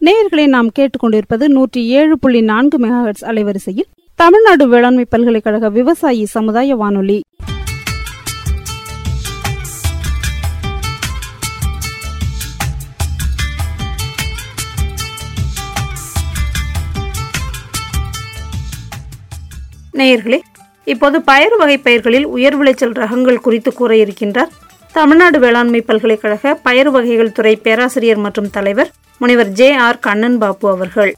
நேயர்களை நாம் கேட்டுக்கொண்டிருப்பது நூற்றி ஏழு புள்ளி நான்கு மெகாஹெட்ஸ் அலைவரிசையில் தமிழ்நாடு வேளாண்மை பல்கலைக்கழக விவசாயி சமுதாய வானொலி நேயர்களே இப்போது பயறு வகை பயிர்களில் உயர் விளைச்சல் ரகங்கள் குறித்து கூற இருக்கின்றார் தமிழ்நாடு வேளாண்மை பல்கலைக்கழக பயறு வகைகள் துறை பேராசிரியர் மற்றும் தலைவர் முனைவர் ஜே ஆர் கண்ணன் பாபு அவர்கள்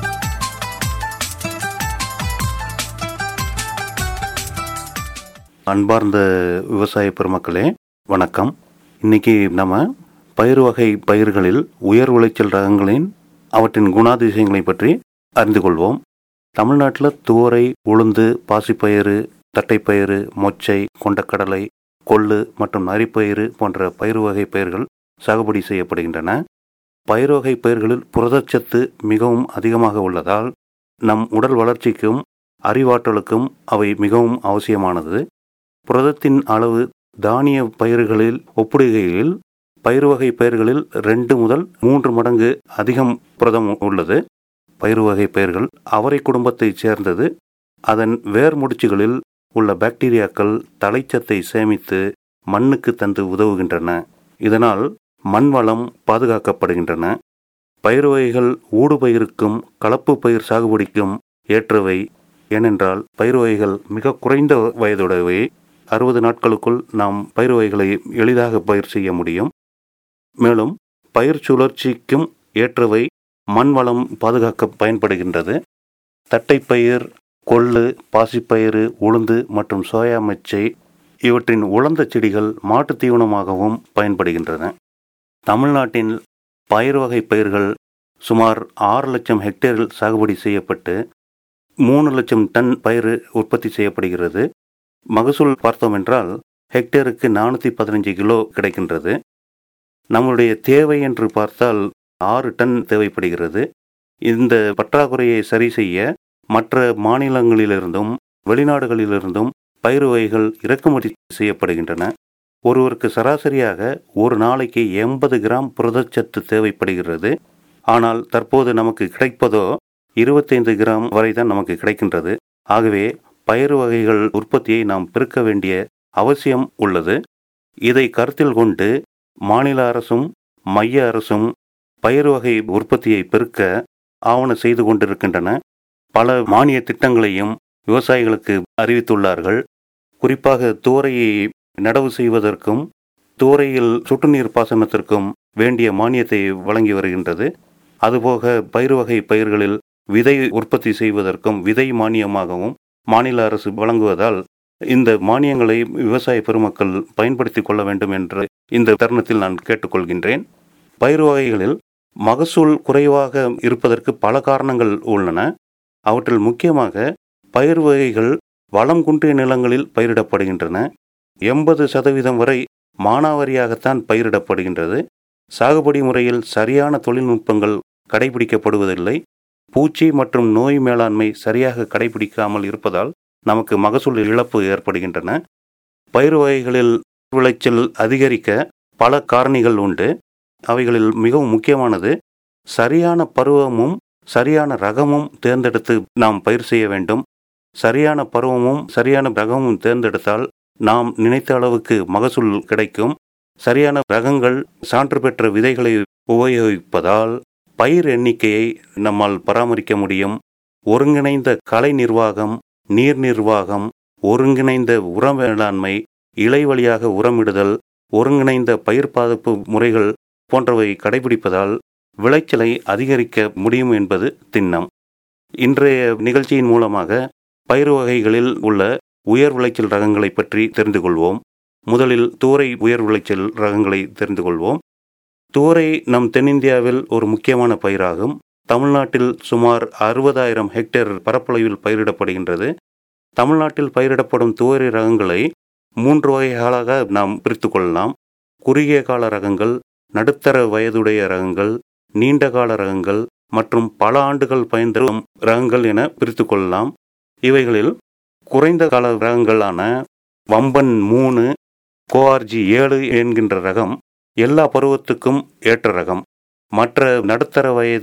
அன்பார்ந்த விவசாய பெருமக்களே வணக்கம் இன்னைக்கு நம்ம பயிர் வகை பயிர்களில் உயர் விளைச்சல் ரகங்களின் அவற்றின் குணாதிசயங்களை பற்றி அறிந்து கொள்வோம் தமிழ்நாட்டில் துவரை உளுந்து பாசிப்பயிறு தட்டைப்பயிறு மொச்சை கொண்டக்கடலை கொள்ளு மற்றும் நரிப்பயிறு போன்ற பயிர் வகை பயிர்கள் சாகுபடி செய்யப்படுகின்றன பயிர் வகை பயிர்களில் புரதச்சத்து மிகவும் அதிகமாக உள்ளதால் நம் உடல் வளர்ச்சிக்கும் அறிவாற்றலுக்கும் அவை மிகவும் அவசியமானது புரதத்தின் அளவு தானிய பயிர்களில் ஒப்பிடுகையில் பயிர் வகை பயிர்களில் ரெண்டு முதல் மூன்று மடங்கு அதிகம் புரதம் உள்ளது பயிர் வகை பயிர்கள் அவரை குடும்பத்தைச் சேர்ந்தது அதன் வேர் முடிச்சுகளில் உள்ள பாக்டீரியாக்கள் தலைச்சத்தை சேமித்து மண்ணுக்கு தந்து உதவுகின்றன இதனால் மண் வளம் பாதுகாக்கப்படுகின்றன பயிர் வகைகள் ஊடுபயிருக்கும் கலப்பு பயிர் சாகுபடிக்கும் ஏற்றவை ஏனென்றால் பயிர் வகைகள் மிக குறைந்த வயதுடையவை அறுபது நாட்களுக்குள் நாம் பயிர் வகைகளை எளிதாக பயிர் செய்ய முடியும் மேலும் பயிர் சுழற்சிக்கும் ஏற்றவை மண் வளம் பாதுகாக்க பயன்படுகின்றது தட்டைப்பயிர் கொள்ளு பாசிப்பயிறு உளுந்து மற்றும் சோயா மச்சை இவற்றின் உலர்ந்த செடிகள் மாட்டுத் தீவனமாகவும் பயன்படுகின்றன தமிழ்நாட்டின் பயிர் வகை பயிர்கள் சுமார் ஆறு லட்சம் ஹெக்டேரில் சாகுபடி செய்யப்பட்டு மூணு லட்சம் டன் பயிர் உற்பத்தி செய்யப்படுகிறது மகசூல் பார்த்தோம் என்றால் ஹெக்டேருக்கு நானூற்றி பதினஞ்சு கிலோ கிடைக்கின்றது நம்முடைய தேவை என்று பார்த்தால் ஆறு டன் தேவைப்படுகிறது இந்த பற்றாக்குறையை சரி செய்ய மற்ற மாநிலங்களிலிருந்தும் வெளிநாடுகளிலிருந்தும் பயிர் வகைகள் இறக்குமதி செய்யப்படுகின்றன ஒருவருக்கு சராசரியாக ஒரு நாளைக்கு எண்பது கிராம் புரதச்சத்து தேவைப்படுகிறது ஆனால் தற்போது நமக்கு கிடைப்பதோ இருபத்தைந்து கிராம் வரை தான் நமக்கு கிடைக்கின்றது ஆகவே பயிர் வகைகள் உற்பத்தியை நாம் பெருக்க வேண்டிய அவசியம் உள்ளது இதை கருத்தில் கொண்டு மாநில அரசும் மைய அரசும் பயிர் வகை உற்பத்தியை பெருக்க ஆவண செய்து கொண்டிருக்கின்றன பல மானிய திட்டங்களையும் விவசாயிகளுக்கு அறிவித்துள்ளார்கள் குறிப்பாக தோரையை நடவு செய்வதற்கும் தோரையில் சொட்டுநீர் பாசனத்திற்கும் வேண்டிய மானியத்தை வழங்கி வருகின்றது அதுபோக பயிர் வகை பயிர்களில் விதை உற்பத்தி செய்வதற்கும் விதை மானியமாகவும் மாநில அரசு வழங்குவதால் இந்த மானியங்களை விவசாய பெருமக்கள் பயன்படுத்திக் கொள்ள வேண்டும் என்று இந்த தருணத்தில் நான் கேட்டுக்கொள்கின்றேன் பயிர் வகைகளில் மகசூல் குறைவாக இருப்பதற்கு பல காரணங்கள் உள்ளன அவற்றில் முக்கியமாக பயிர் வகைகள் வளம் குன்றிய நிலங்களில் பயிரிடப்படுகின்றன எண்பது சதவீதம் வரை மானாவாரியாகத்தான் பயிரிடப்படுகின்றது சாகுபடி முறையில் சரியான தொழில்நுட்பங்கள் கடைபிடிக்கப்படுவதில்லை பூச்சி மற்றும் நோய் மேலாண்மை சரியாக கடைபிடிக்காமல் இருப்பதால் நமக்கு மகசூல் இழப்பு ஏற்படுகின்றன பயிர் வகைகளில் விளைச்சல் அதிகரிக்க பல காரணிகள் உண்டு அவைகளில் மிகவும் முக்கியமானது சரியான பருவமும் சரியான ரகமும் தேர்ந்தெடுத்து நாம் பயிர் செய்ய வேண்டும் சரியான பருவமும் சரியான ரகமும் தேர்ந்தெடுத்தால் நாம் நினைத்த அளவுக்கு மகசூல் கிடைக்கும் சரியான ரகங்கள் சான்று பெற்ற விதைகளை உபயோகிப்பதால் பயிர் எண்ணிக்கையை நம்மால் பராமரிக்க முடியும் ஒருங்கிணைந்த கலை நிர்வாகம் நீர் நிர்வாகம் ஒருங்கிணைந்த உர மேலாண்மை இலை வழியாக உரமிடுதல் ஒருங்கிணைந்த பயிர் பாதுகாப்பு முறைகள் போன்றவை கடைபிடிப்பதால் விளைச்சலை அதிகரிக்க முடியும் என்பது திண்ணம் இன்றைய நிகழ்ச்சியின் மூலமாக பயிர் வகைகளில் உள்ள உயர் விளைச்சல் ரகங்களை பற்றி தெரிந்து கொள்வோம் முதலில் தூரை உயர் விளைச்சல் ரகங்களை தெரிந்து கொள்வோம் தூரை நம் தென்னிந்தியாவில் ஒரு முக்கியமான பயிராகும் தமிழ்நாட்டில் சுமார் அறுபதாயிரம் ஹெக்டேர் பரப்பளவில் பயிரிடப்படுகின்றது தமிழ்நாட்டில் பயிரிடப்படும் துவரை ரகங்களை மூன்று வகைகளாக நாம் பிரித்து கொள்ளலாம் குறுகிய கால ரகங்கள் நடுத்தர வயதுடைய ரகங்கள் நீண்ட கால ரகங்கள் மற்றும் பல ஆண்டுகள் பயன்தரும் ரகங்கள் என பிரித்து கொள்ளலாம் இவைகளில் குறைந்த கால ரகங்களான வம்பன் மூணு கோஆர்ஜி ஏழு என்கின்ற ரகம் எல்லா பருவத்துக்கும் ஏற்ற ரகம் மற்ற நடுத்தர வயது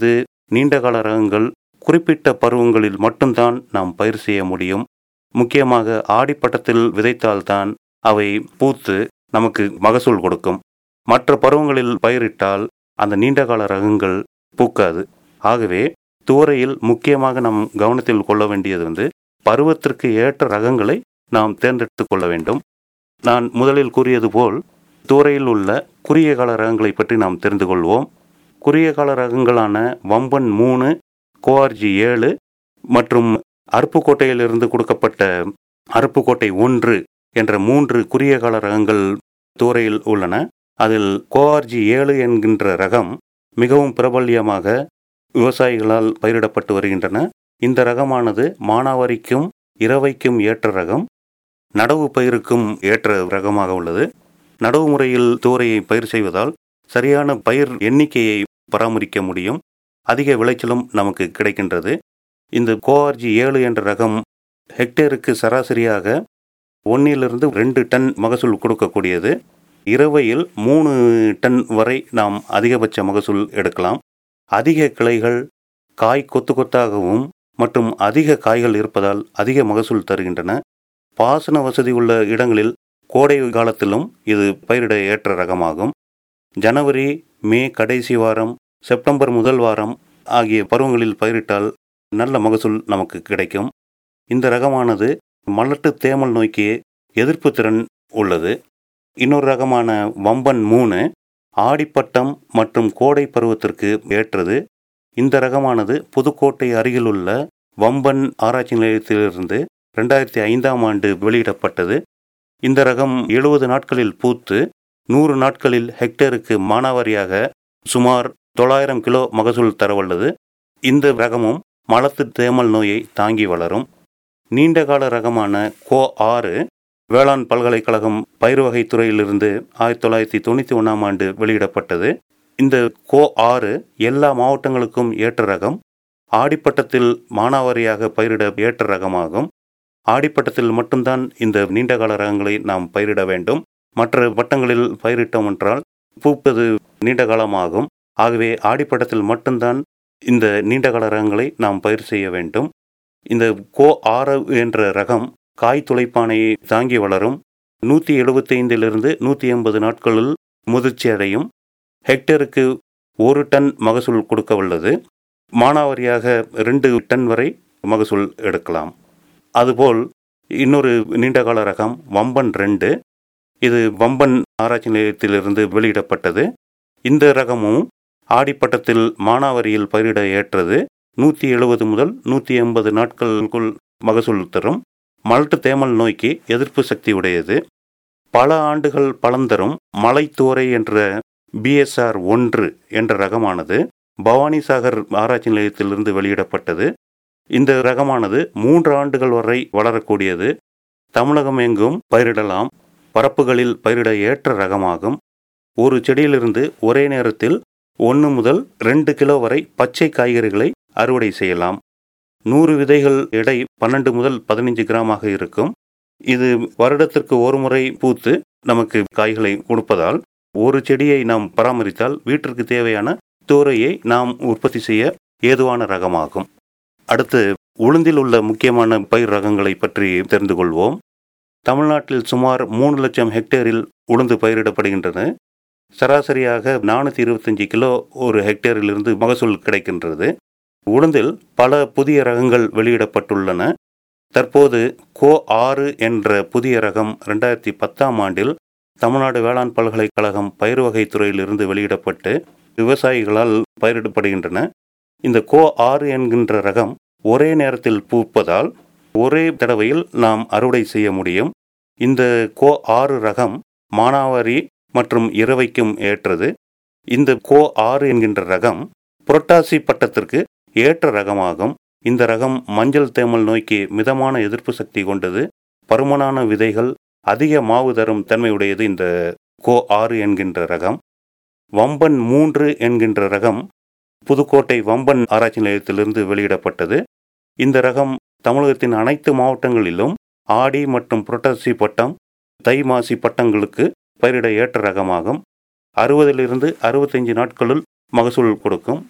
நீண்டகால ரகங்கள் குறிப்பிட்ட பருவங்களில் மட்டும்தான் நாம் பயிர் செய்ய முடியும் முக்கியமாக ஆடிப்பட்டத்தில் விதைத்தால்தான் அவை பூத்து நமக்கு மகசூல் கொடுக்கும் மற்ற பருவங்களில் பயிரிட்டால் அந்த நீண்டகால ரகங்கள் பூக்காது ஆகவே துவரையில் முக்கியமாக நாம் கவனத்தில் கொள்ள வேண்டியது வந்து பருவத்திற்கு ஏற்ற ரகங்களை நாம் தேர்ந்தெடுத்து கொள்ள வேண்டும் நான் முதலில் கூறியது போல் துவரையில் உள்ள குறுகிய கால ரகங்களை பற்றி நாம் தெரிந்து கொள்வோம் குறுகிய கால ரகங்களான வம்பன் மூணு கோஆர்ஜி ஏழு மற்றும் அருப்புக்கோட்டையிலிருந்து கொடுக்கப்பட்ட அருப்புக்கோட்டை ஒன்று என்ற மூன்று குறுகிய கால ரகங்கள் துவரையில் உள்ளன அதில் கோஆர்ஜி ஏழு என்கின்ற ரகம் மிகவும் பிரபல்யமாக விவசாயிகளால் பயிரிடப்பட்டு வருகின்றன இந்த ரகமானது மானாவாரிக்கும் இரவைக்கும் ஏற்ற ரகம் நடவு பயிருக்கும் ஏற்ற ரகமாக உள்ளது நடவு முறையில் தூரையை பயிர் செய்வதால் சரியான பயிர் எண்ணிக்கையை பராமரிக்க முடியும் அதிக விளைச்சலும் நமக்கு கிடைக்கின்றது இந்த கோஆர்ஜி ஏழு என்ற ரகம் ஹெக்டேருக்கு சராசரியாக ஒன்னிலிருந்து ரெண்டு டன் மகசூல் கொடுக்கக்கூடியது இரவையில் மூணு டன் வரை நாம் அதிகபட்ச மகசூல் எடுக்கலாம் அதிக கிளைகள் காய் கொத்து கொத்தாகவும் மற்றும் அதிக காய்கள் இருப்பதால் அதிக மகசூல் தருகின்றன பாசன வசதி உள்ள இடங்களில் கோடை காலத்திலும் இது பயிரிட ஏற்ற ரகமாகும் ஜனவரி மே கடைசி வாரம் செப்டம்பர் முதல் வாரம் ஆகிய பருவங்களில் பயிரிட்டால் நல்ல மகசூல் நமக்கு கிடைக்கும் இந்த ரகமானது மலட்டு தேமல் நோய்க்கு எதிர்ப்பு திறன் உள்ளது இன்னொரு ரகமான வம்பன் மூணு ஆடிப்பட்டம் மற்றும் கோடை பருவத்திற்கு ஏற்றது இந்த ரகமானது புதுக்கோட்டை அருகிலுள்ள வம்பன் ஆராய்ச்சி நிலையத்திலிருந்து ரெண்டாயிரத்தி ஐந்தாம் ஆண்டு வெளியிடப்பட்டது இந்த ரகம் எழுபது நாட்களில் பூத்து நூறு நாட்களில் ஹெக்டேருக்கு மானாவாரியாக சுமார் தொள்ளாயிரம் கிலோ மகசூல் தரவல்லது இந்த ரகமும் மலத்து தேமல் நோயை தாங்கி வளரும் நீண்டகால ரகமான கோ ஆறு வேளாண் பல்கலைக்கழகம் பயிர் வகை துறையிலிருந்து ஆயிரத்தி தொள்ளாயிரத்தி தொண்ணூற்றி ஒன்றாம் ஆண்டு வெளியிடப்பட்டது இந்த கோ ஆறு எல்லா மாவட்டங்களுக்கும் ஏற்ற ரகம் ஆடிப்பட்டத்தில் மானாவாரியாக பயிரிட ஏற்ற ரகமாகும் ஆடிப்பட்டத்தில் மட்டும்தான் இந்த நீண்டகால ரகங்களை நாம் பயிரிட வேண்டும் மற்ற பட்டங்களில் பயிரிட்டோம் என்றால் பூப்பது நீண்ட காலமாகும் ஆகவே ஆடிப்பட்டத்தில் மட்டும்தான் இந்த நீண்டகால ரகங்களை நாம் பயிர் செய்ய வேண்டும் இந்த கோ ஆறு என்ற ரகம் காய் துளைப்பானையை தாங்கி வளரும் நூற்றி எழுபத்தைந்திலிருந்து நூற்றி எண்பது நாட்களில் முதிர்ச்சி அடையும் ஹெக்டேருக்கு ஒரு டன் மகசூல் கொடுக்க உள்ளது மானாவாரியாக ரெண்டு டன் வரை மகசூல் எடுக்கலாம் அதுபோல் இன்னொரு நீண்டகால ரகம் வம்பன் ரெண்டு இது வம்பன் ஆராய்ச்சி நிலையத்திலிருந்து வெளியிடப்பட்டது இந்த ரகமும் ஆடிப்பட்டத்தில் மானாவாரியில் பயிரிட ஏற்றது நூற்றி எழுபது முதல் நூற்றி எண்பது நாட்களுக்குள் மகசூல் தரும் மலட்டு தேமல் நோய்க்கு எதிர்ப்பு சக்தி உடையது பல ஆண்டுகள் பலந்தரும் மலைத்தோரை என்ற பிஎஸ்ஆர் ஒன்று என்ற ரகமானது பவானிசாகர் ஆராய்ச்சி நிலையத்திலிருந்து வெளியிடப்பட்டது இந்த ரகமானது மூன்று ஆண்டுகள் வரை வளரக்கூடியது தமிழகம் எங்கும் பயிரிடலாம் பரப்புகளில் பயிரிட ஏற்ற ரகமாகும் ஒரு செடியிலிருந்து ஒரே நேரத்தில் ஒன்று முதல் ரெண்டு கிலோ வரை பச்சை காய்கறிகளை அறுவடை செய்யலாம் நூறு விதைகள் எடை பன்னெண்டு முதல் பதினைஞ்சு கிராமாக இருக்கும் இது வருடத்திற்கு ஒரு முறை பூத்து நமக்கு காய்களை கொடுப்பதால் ஒரு செடியை நாம் பராமரித்தால் வீட்டிற்கு தேவையான தோரையை நாம் உற்பத்தி செய்ய ஏதுவான ரகமாகும் அடுத்து உளுந்தில் உள்ள முக்கியமான பயிர் ரகங்களை பற்றி தெரிந்து கொள்வோம் தமிழ்நாட்டில் சுமார் மூணு லட்சம் ஹெக்டேரில் உளுந்து பயிரிடப்படுகின்றன சராசரியாக நானூற்றி இருபத்தஞ்சி கிலோ ஒரு ஹெக்டேரிலிருந்து மகசூல் கிடைக்கின்றது உளுந்தில் பல புதிய ரகங்கள் வெளியிடப்பட்டுள்ளன தற்போது கோ ஆறு என்ற புதிய ரகம் ரெண்டாயிரத்தி பத்தாம் ஆண்டில் தமிழ்நாடு வேளாண் பல்கலைக்கழகம் பயிர் வகை துறையிலிருந்து வெளியிடப்பட்டு விவசாயிகளால் பயிரிடப்படுகின்றன இந்த கோ ஆறு என்கின்ற ரகம் ஒரே நேரத்தில் பூப்பதால் ஒரே தடவையில் நாம் அறுவடை செய்ய முடியும் இந்த கோ ஆறு ரகம் மானாவாரி மற்றும் இரவைக்கும் ஏற்றது இந்த கோ ஆறு என்கின்ற ரகம் புரட்டாசி பட்டத்திற்கு ஏற்ற ரகமாகும் இந்த ரகம் மஞ்சள் தேமல் நோய்க்கு மிதமான எதிர்ப்பு சக்தி கொண்டது பருமனான விதைகள் அதிக மாவு தரும் தன்மையுடையது இந்த கோ ஆறு என்கின்ற ரகம் வம்பன் மூன்று என்கின்ற ரகம் புதுக்கோட்டை வம்பன் ஆராய்ச்சி நிலையத்திலிருந்து வெளியிடப்பட்டது இந்த ரகம் தமிழகத்தின் அனைத்து மாவட்டங்களிலும் ஆடி மற்றும் புரட்டாசி பட்டம் தை மாசி பட்டங்களுக்கு பயிரிட ஏற்ற ரகமாகும் அறுபதிலிருந்து அறுபத்தைந்து நாட்களுள் மகசூல் கொடுக்கும்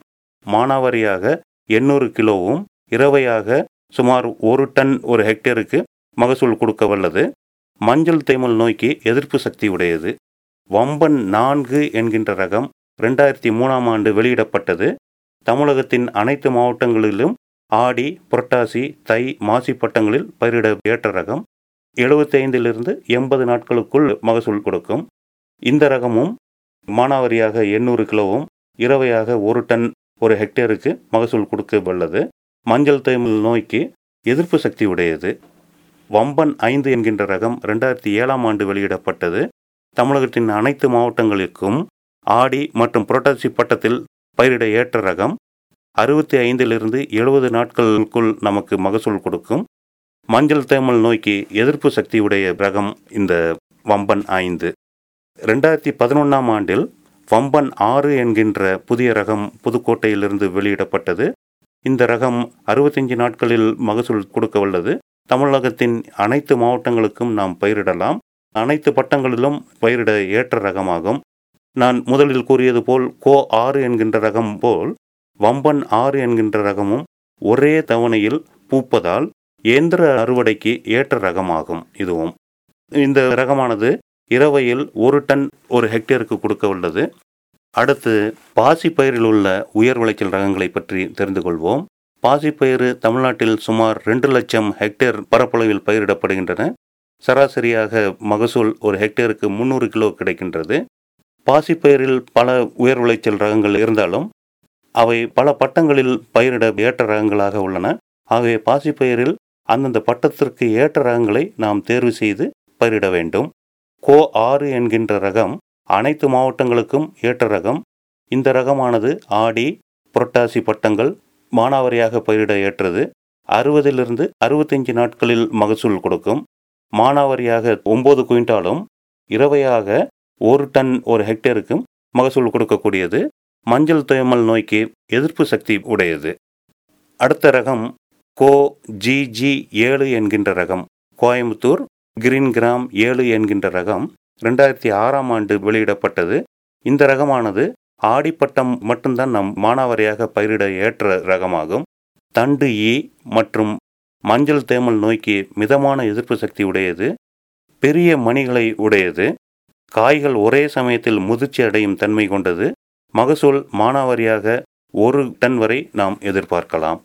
மானாவாரியாக எண்ணூறு கிலோவும் இரவையாக சுமார் ஒரு டன் ஒரு ஹெக்டேருக்கு மகசூல் கொடுக்க வல்லது மஞ்சள் தேமல் நோய்க்கு எதிர்ப்பு சக்தி உடையது வம்பன் நான்கு என்கின்ற ரகம் ரெண்டாயிரத்தி மூணாம் ஆண்டு வெளியிடப்பட்டது தமிழகத்தின் அனைத்து மாவட்டங்களிலும் ஆடி புரட்டாசி தை மாசி பட்டங்களில் பயிரிட ஏற்ற ரகம் எழுபத்தைந்திலிருந்து எண்பது நாட்களுக்குள் மகசூல் கொடுக்கும் இந்த ரகமும் மானாவாரியாக எண்ணூறு கிலோவும் இரவையாக ஒரு டன் ஒரு ஹெக்டேருக்கு மகசூல் கொடுக்க வல்லது மஞ்சள் தேமல் நோய்க்கு எதிர்ப்பு சக்தி உடையது வம்பன் ஐந்து என்கின்ற ரகம் ரெண்டாயிரத்தி ஏழாம் ஆண்டு வெளியிடப்பட்டது தமிழகத்தின் அனைத்து மாவட்டங்களுக்கும் ஆடி மற்றும் புரட்டாசி பட்டத்தில் பயிரிட ஏற்ற ரகம் அறுபத்தி ஐந்திலிருந்து எழுபது நாட்களுக்குள் நமக்கு மகசூல் கொடுக்கும் மஞ்சள் தேமல் நோய்க்கு எதிர்ப்பு சக்தி உடைய ரகம் இந்த வம்பன் ஐந்து ரெண்டாயிரத்தி பதினொன்றாம் ஆண்டில் வம்பன் ஆறு என்கின்ற புதிய ரகம் புதுக்கோட்டையிலிருந்து வெளியிடப்பட்டது இந்த ரகம் அறுபத்தஞ்சு நாட்களில் மகசூல் கொடுக்க வல்லது தமிழகத்தின் அனைத்து மாவட்டங்களுக்கும் நாம் பயிரிடலாம் அனைத்து பட்டங்களிலும் பயிரிட ஏற்ற ரகமாகும் நான் முதலில் கூறியது போல் கோ ஆறு என்கின்ற ரகம் போல் வம்பன் ஆறு என்கின்ற ரகமும் ஒரே தவணையில் பூப்பதால் இயந்திர அறுவடைக்கு ஏற்ற ரகமாகும் இதுவும் இந்த ரகமானது இரவையில் ஒரு டன் ஒரு ஹெக்டேருக்கு கொடுக்க உள்ளது அடுத்து பாசிப்பயிரில் உள்ள உயர் விளைச்சல் ரகங்களை பற்றி தெரிந்து கொள்வோம் பாசிப்பயிறு தமிழ்நாட்டில் சுமார் ரெண்டு லட்சம் ஹெக்டேர் பரப்பளவில் பயிரிடப்படுகின்றன சராசரியாக மகசூல் ஒரு ஹெக்டேருக்கு முந்நூறு கிலோ கிடைக்கின்றது பாசிப்பயிரில் பல உயர் விளைச்சல் ரகங்கள் இருந்தாலும் அவை பல பட்டங்களில் பயிரிட ஏற்ற ரகங்களாக உள்ளன ஆகவே பாசிப்பயிரில் அந்தந்த பட்டத்திற்கு ஏற்ற ரகங்களை நாம் தேர்வு செய்து பயிரிட வேண்டும் கோ ஆறு என்கின்ற ரகம் அனைத்து மாவட்டங்களுக்கும் ஏற்ற ரகம் இந்த ரகமானது ஆடி புரட்டாசி பட்டங்கள் மானாவாரியாக பயிரிட ஏற்றது அறுபதிலிருந்து அறுபத்தஞ்சு நாட்களில் மகசூல் கொடுக்கும் மானாவாரியாக ஒம்பது குவிண்டாலும் இரவையாக ஒரு டன் ஒரு ஹெக்டேருக்கும் மகசூல் கொடுக்கக்கூடியது மஞ்சள் தேமல் நோய்க்கு எதிர்ப்பு சக்தி உடையது அடுத்த ரகம் கோ ஜிஜி ஏழு என்கின்ற ரகம் கோயம்புத்தூர் கிரீன் கிராம் ஏழு என்கின்ற ரகம் ரெண்டாயிரத்தி ஆறாம் ஆண்டு வெளியிடப்பட்டது இந்த ரகமானது ஆடிப்பட்டம் மட்டும்தான் நம் மானாவாரியாக பயிரிட ஏற்ற ரகமாகும் தண்டு ஈ மற்றும் மஞ்சள் தேமல் நோய்க்கு மிதமான எதிர்ப்பு சக்தி உடையது பெரிய மணிகளை உடையது காய்கள் ஒரே சமயத்தில் முதிர்ச்சி அடையும் தன்மை கொண்டது மகசூல் மானாவாரியாக ஒரு டன் வரை நாம் எதிர்பார்க்கலாம்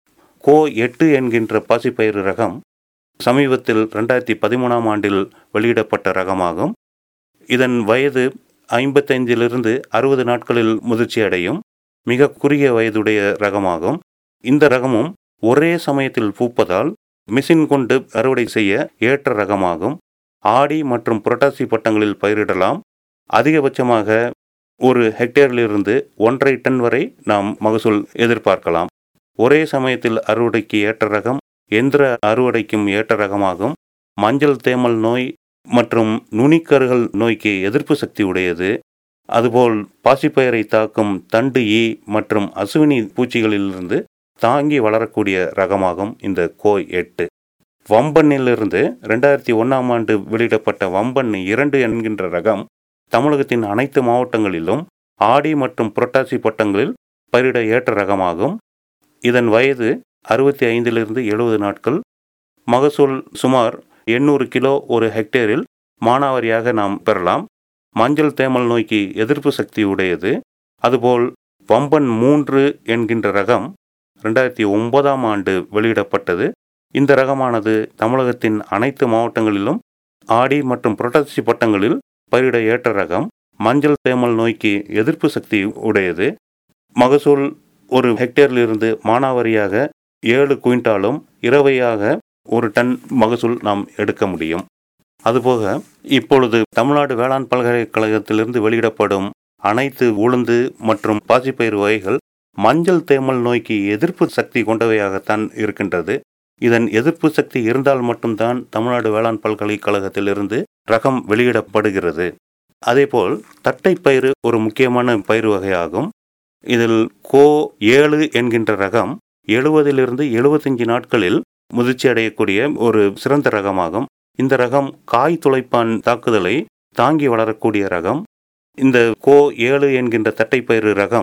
கோ எட்டு என்கின்ற பாசிப்பயிறு ரகம் சமீபத்தில் ரெண்டாயிரத்தி பதிமூணாம் ஆண்டில் வெளியிடப்பட்ட ரகமாகும் இதன் வயது ஐம்பத்தைந்திலிருந்து அறுபது நாட்களில் முதிர்ச்சி அடையும் மிக குறுகிய வயதுடைய ரகமாகும் இந்த ரகமும் ஒரே சமயத்தில் பூப்பதால் மிஷின் கொண்டு அறுவடை செய்ய ஏற்ற ரகமாகும் ஆடி மற்றும் புரட்டாசி பட்டங்களில் பயிரிடலாம் அதிகபட்சமாக ஒரு ஹெக்டேரிலிருந்து ஒன்றரை டன் வரை நாம் மகசூல் எதிர்பார்க்கலாம் ஒரே சமயத்தில் அறுவடைக்கு ஏற்ற ரகம் எந்திர அறுவடைக்கும் ஏற்ற ரகமாகும் மஞ்சள் தேமல் நோய் மற்றும் நுனிக்கருகள் நோய்க்கு எதிர்ப்பு சக்தி உடையது அதுபோல் பாசிப்பயிரை தாக்கும் தண்டு ஈ மற்றும் அசுவினி பூச்சிகளிலிருந்து தாங்கி வளரக்கூடிய ரகமாகும் இந்த கோய் எட்டு வம்பனிலிருந்து ரெண்டாயிரத்தி ஒன்றாம் ஆண்டு வெளியிடப்பட்ட வம்பன் இரண்டு என்கின்ற ரகம் தமிழகத்தின் அனைத்து மாவட்டங்களிலும் ஆடி மற்றும் புரட்டாசி பட்டங்களில் பயிரிட ஏற்ற ரகமாகும் இதன் வயது அறுபத்தி ஐந்திலிருந்து எழுபது நாட்கள் மகசூல் சுமார் எண்ணூறு கிலோ ஒரு ஹெக்டேரில் மானாவாரியாக நாம் பெறலாம் மஞ்சள் தேமல் நோய்க்கு எதிர்ப்பு சக்தி உடையது அதுபோல் வம்பன் மூன்று என்கின்ற ரகம் ரெண்டாயிரத்தி ஒன்பதாம் ஆண்டு வெளியிடப்பட்டது இந்த ரகமானது தமிழகத்தின் அனைத்து மாவட்டங்களிலும் ஆடி மற்றும் புரட்டாசி பட்டங்களில் பயிரிட ஏற்ற ரகம் மஞ்சள் தேமல் நோய்க்கு எதிர்ப்பு சக்தி உடையது மகசூல் ஒரு ஹெக்டேரிலிருந்து மானாவாரியாக ஏழு குவிண்டாலும் இரவையாக ஒரு டன் மகசூல் நாம் எடுக்க முடியும் அதுபோக இப்பொழுது தமிழ்நாடு வேளாண் பல்கலைக்கழகத்திலிருந்து வெளியிடப்படும் அனைத்து உளுந்து மற்றும் பாசிப்பயிறு வகைகள் மஞ்சள் தேமல் நோய்க்கு எதிர்ப்பு சக்தி கொண்டவையாகத்தான் இருக்கின்றது இதன் எதிர்ப்பு சக்தி இருந்தால் மட்டும்தான் தமிழ்நாடு வேளாண் பல்கலைக்கழகத்திலிருந்து ரகம் வெளியிடப்படுகிறது அதேபோல் தட்டைப்பயிறு ஒரு முக்கியமான பயிர் வகையாகும் இதில் கோ ஏழு என்கின்ற ரகம் எழுபதிலிருந்து எழுபத்தஞ்சு நாட்களில் முதிர்ச்சி அடையக்கூடிய ஒரு சிறந்த ரகமாகும் இந்த ரகம் காய் துளைப்பான் தாக்குதலை தாங்கி வளரக்கூடிய ரகம் இந்த கோ ஏழு என்கின்ற தட்டைப்பயிறு ரகம்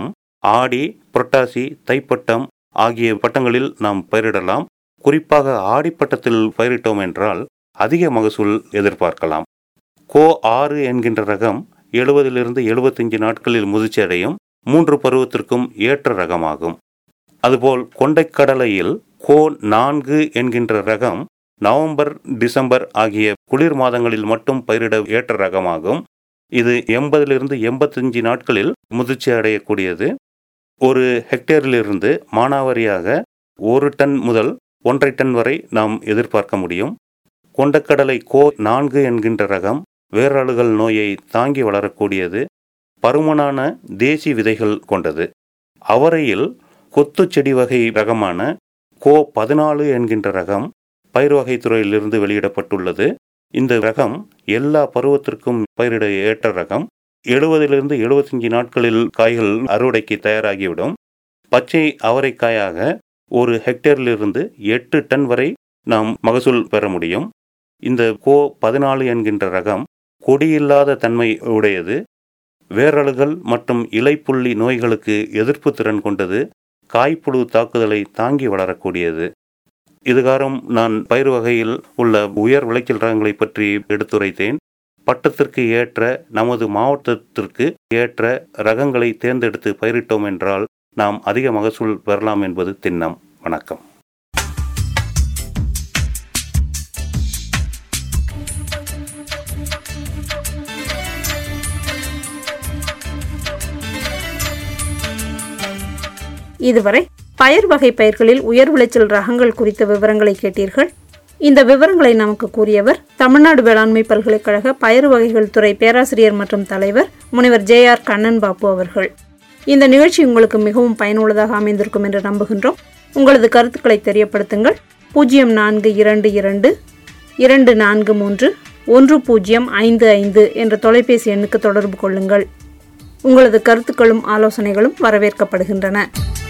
ஆடி புரட்டாசி தைப்பட்டம் ஆகிய பட்டங்களில் நாம் பயிரிடலாம் குறிப்பாக ஆடிப்பட்டத்தில் பயிரிட்டோம் என்றால் அதிக மகசூல் எதிர்பார்க்கலாம் கோ ஆறு என்கின்ற ரகம் எழுபதிலிருந்து எழுபத்தஞ்சு நாட்களில் முதிர்ச்சி அடையும் மூன்று பருவத்திற்கும் ஏற்ற ரகமாகும் அதுபோல் கொண்டைக்கடலையில் கோ நான்கு என்கின்ற ரகம் நவம்பர் டிசம்பர் ஆகிய குளிர் மாதங்களில் மட்டும் பயிரிட ஏற்ற ரகமாகும் இது எண்பதிலிருந்து எண்பத்தஞ்சு நாட்களில் முதிர்ச்சி அடையக்கூடியது ஒரு ஹெக்டேரிலிருந்து மானாவாரியாக ஒரு டன் முதல் ஒன்றரை டன் வரை நாம் எதிர்பார்க்க முடியும் கொண்டக்கடலை கோ நான்கு என்கின்ற ரகம் வேராளுகள் நோயை தாங்கி வளரக்கூடியது பருமனான தேசி விதைகள் கொண்டது அவரையில் கொத்து செடி வகை ரகமான கோ பதினாலு என்கின்ற ரகம் பயிர் வகை துறையிலிருந்து வெளியிடப்பட்டுள்ளது இந்த ரகம் எல்லா பருவத்திற்கும் பயிரிட ஏற்ற ரகம் எழுபதிலிருந்து எழுபத்தஞ்சு நாட்களில் காய்கள் அறுவடைக்கு தயாராகிவிடும் பச்சை அவரைக்காயாக ஒரு ஹெக்டேரிலிருந்து எட்டு டன் வரை நாம் மகசூல் பெற முடியும் இந்த கோ பதினாலு என்கின்ற ரகம் கொடியில்லாத தன்மை உடையது வேரலுகள் மற்றும் இலைப்புள்ளி நோய்களுக்கு எதிர்ப்பு திறன் கொண்டது காய்ப்புழு தாக்குதலை தாங்கி வளரக்கூடியது இதுகாரம் நான் பயிர் வகையில் உள்ள உயர் விளைச்சல் ரகங்களை பற்றி எடுத்துரைத்தேன் பட்டத்திற்கு ஏற்ற நமது மாவட்டத்திற்கு ஏற்ற ரகங்களை தேர்ந்தெடுத்து பயிரிட்டோம் என்றால் நாம் அதிக மகசூல் பெறலாம் என்பது திண்ணம் வணக்கம் இதுவரை பயிர் வகை பயிர்களில் உயர் விளைச்சல் ரகங்கள் குறித்த விவரங்களை கேட்டீர்கள் இந்த விவரங்களை நமக்கு கூறியவர் தமிழ்நாடு வேளாண்மை பல்கலைக்கழக பயிர் வகைகள் துறை பேராசிரியர் மற்றும் தலைவர் முனைவர் ஜே ஆர் கண்ணன் பாபு அவர்கள் இந்த நிகழ்ச்சி உங்களுக்கு மிகவும் பயனுள்ளதாக அமைந்திருக்கும் என்று நம்புகின்றோம் உங்களது கருத்துக்களை தெரியப்படுத்துங்கள் பூஜ்ஜியம் நான்கு இரண்டு இரண்டு இரண்டு நான்கு மூன்று ஒன்று பூஜ்ஜியம் ஐந்து ஐந்து என்ற தொலைபேசி எண்ணுக்கு தொடர்பு கொள்ளுங்கள் உங்களது கருத்துக்களும் ஆலோசனைகளும் வரவேற்கப்படுகின்றன